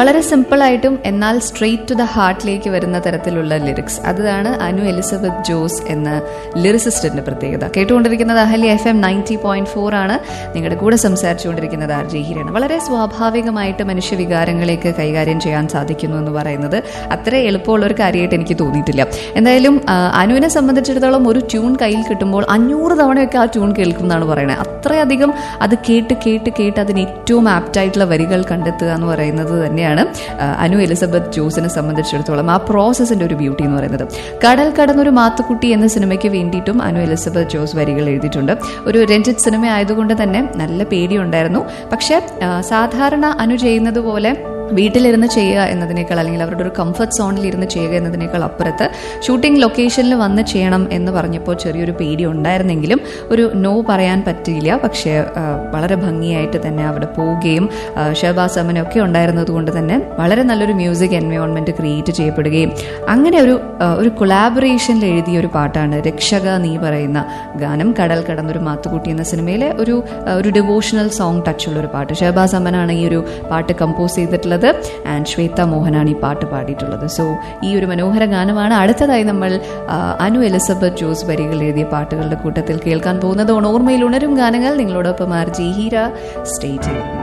വളരെ സിമ്പിളായിട്ടും എന്നാൽ straight to the ഹാർട്ടിലേക്ക് വരുന്ന തരത്തിലുള്ള ലിറിക്സ് അതാണ് അനു എലിസബത്ത് ജോസ് എന്ന ലിറിസിസ്റ്റിന്റെ പ്രത്യേകത കേട്ടുകൊണ്ടിരിക്കുന്നത് Ahalya F M ninety point four ആണ് നിങ്ങളുടെ കൂടെ സംസാരിച്ചുകൊണ്ടിരിക്കുന്നത് ആർ ജെ ഹിരാണ് വളരെ സ്വാഭാവികമായിട്ട് മനുഷ്യവികാരങ്ങളേക്ക് കൈകാര്യം ചെയ്യാൻ സാധിക്കുന്നു എന്ന് പറയുന്നത് അത്ര എളുപ്പമുള്ള ഒരു കാര്യമായിട്ട് എനിക്ക് തോന്നിയിട്ടില്ല എന്തായാലും ആ, അനുവിനെ സംബന്ധിച്ചിടത്തോളം ഒരു ട്യൂൺ കയ്യിൽ കിട്ടുമ്പോൾ അഞ്ഞൂറ് തവണയൊക്കെ ആ ട്യൂൺ കേൾക്കും എന്നാണ് പറയുന്നത് അത്രയധികം അത് കേട്ട് കേട്ട് കേട്ട് അതിന് ഏറ്റവും ആപ്റ്റായിട്ടുള്ള വരികൾ കണ്ടെത്തുക എന്ന് പറയുന്നത് തന്നെയാണ് ആ, അനു എലിസബത്ത് ജോസിനെ സംബന്ധിച്ചിടത്തോളം ആ പ്രോസസ്സിന്റെ ഒരു ബ്യൂട്ടി എന്ന് പറയുന്നത് കടൽ കടന്നൊരു മാത്തുക്കുട്ടി എന്ന സിനിമയ്ക്ക് വേണ്ടിയിട്ടും അനു എലിസബത്ത് ജോസ് വരികൾ എഴുതിയിട്ടുണ്ട് ഒരു രഞ്ജിത്ത് സിനിമ ആയതുകൊണ്ട് തന്നെ നല്ല പേടിയുണ്ടായിരുന്നു പക്ഷെ ആ, സാധാരണ അനു ചെയ്യുന്നത് പോലെ വീട്ടിലിരുന്ന് ചെയ്യുക എന്നതിനേക്കാൾ അല്ലെങ്കിൽ അവരുടെ ഒരു കംഫർട്ട് സോണിൽ ഇരുന്ന് ചെയ്യുക എന്നതിനേക്കാൾ അപ്പുറത്ത് ഷൂട്ടിംഗ് ലൊക്കേഷനിൽ വന്ന് ചെയ്യണം എന്ന് പറഞ്ഞപ്പോൾ ചെറിയൊരു പേടി ഉണ്ടായിരുന്നെങ്കിലും ഒരു നോ പറയാൻ പറ്റിയില്ല പക്ഷേ ആ, വളരെ ഭംഗിയായിട്ട് തന്നെ അവിടെ പോവുകയും ആ, ഷഹബാസ് അമനൊക്കെ ഉണ്ടായിരുന്നത് കൊണ്ട് തന്നെ വളരെ നല്ലൊരു മ്യൂസിക് എൻവയോൺമെന്റ് ക്രിയേറ്റ് ചെയ്യപ്പെടുകയും അങ്ങനെ ഒരു ആ, ഒരു കൊളാബറേഷനിൽ എഴുതിയ ഒരു പാട്ടാണ് രക്ഷക നീ പറയുന്ന ഗാനം കടൽ കടന്നൊരു മാത്തുക്കുട്ടി എന്ന സിനിമയിലെ ഒരു ആ, ഒരു ഡിവോഷണൽ സോങ് ടച്ചുള്ള ഒരു പാട്ട് ഷഹബാസ് അമനാണ് ഈ ഒരു പാട്ട് കമ്പോസ് ചെയ്തിട്ടുള്ളത് ആൻഡ് ശ്വേത മോഹനാണ് ഈ പാട്ട് പാടിയിട്ടുള്ളത് സോ ഈ ഒരു മനോഹര ഗാനമാണ് അടുത്തതായി നമ്മൾ ആ, അനു എലിസബത്ത് ജോസ് വരികൾ എഴുതിയ പാട്ടുകളുടെ കൂട്ടത്തിൽ കേൾക്കാൻ പോകുന്നത് ഓർമ്മയിൽ ഉണരും ഗാനങ്ങൾ നിങ്ങളോടൊപ്പം ആർ ജി ഹീര സ്റ്റേ ചെയ്യും